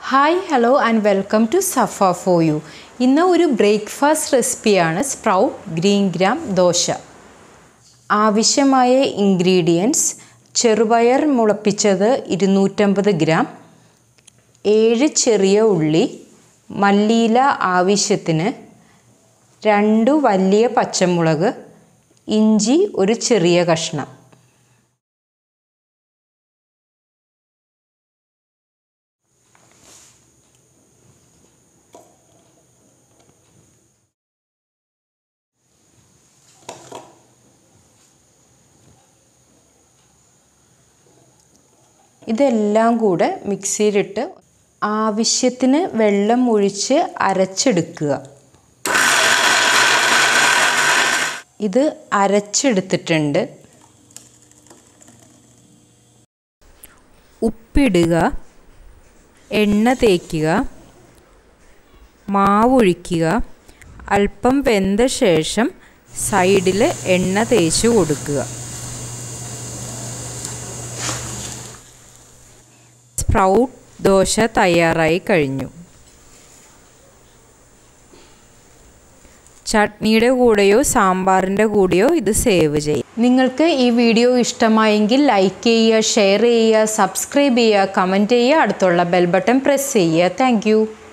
hi hello and welcome to Safa for you ഇന്ന് ഒരു breakfast റെസിപ്പിയാണ് സ്പ്രൗട്ട് ഗ്രീൻ ഗ്രാം ദോശ ആവശ്യമായ ഇൻഗ്രീഡിയൻസ് ചെറുപയർ മുളപ്പിച്ചത് ഇരുന്നൂറ്റമ്പത് ഗ്രാം ഏഴ് ചെറിയ ഉള്ളി മല്ലിയില ആവശ്യത്തിന് രണ്ടു വലിയ പച്ചമുളക് ഇഞ്ചി ഒരു ചെറിയ കഷ്ണം ഇതെല്ലാം കൂടെ മിക്സിയിലിട്ട് ആവശ്യത്തിന് വെള്ളം ഒഴിച്ച് അരച്ചെടുക്കുക ഇത് അരച്ചെടുത്തിട്ടുണ്ട് ഉപ്പിടുക എണ്ണ തേക്കുക മാവൊഴിക്കുക അല്പം വെന്ത ശേഷം സൈഡിൽ എണ്ണ തേച്ച് കൊടുക്കുക സ്പ്രൗട്ട് ദോശ തയ്യാറായി കഴിഞ്ഞു ചട്നിയുടെ കൂടെയോ സാമ്പാറിൻ്റെ കൂടെയോ ഇത് സേവ് ചെയ്യും നിങ്ങൾക്ക് ഈ വീഡിയോ ഇഷ്ടമായെങ്കിൽ ലൈക്ക് ചെയ്യുക ഷെയർ ചെയ്യുക സബ്സ്ക്രൈബ് ചെയ്യുക കമൻറ്റ് ചെയ്യുക അടുത്തുള്ള ബെൽ ബട്ടൺ പ്രസ് ചെയ്യുക താങ്ക്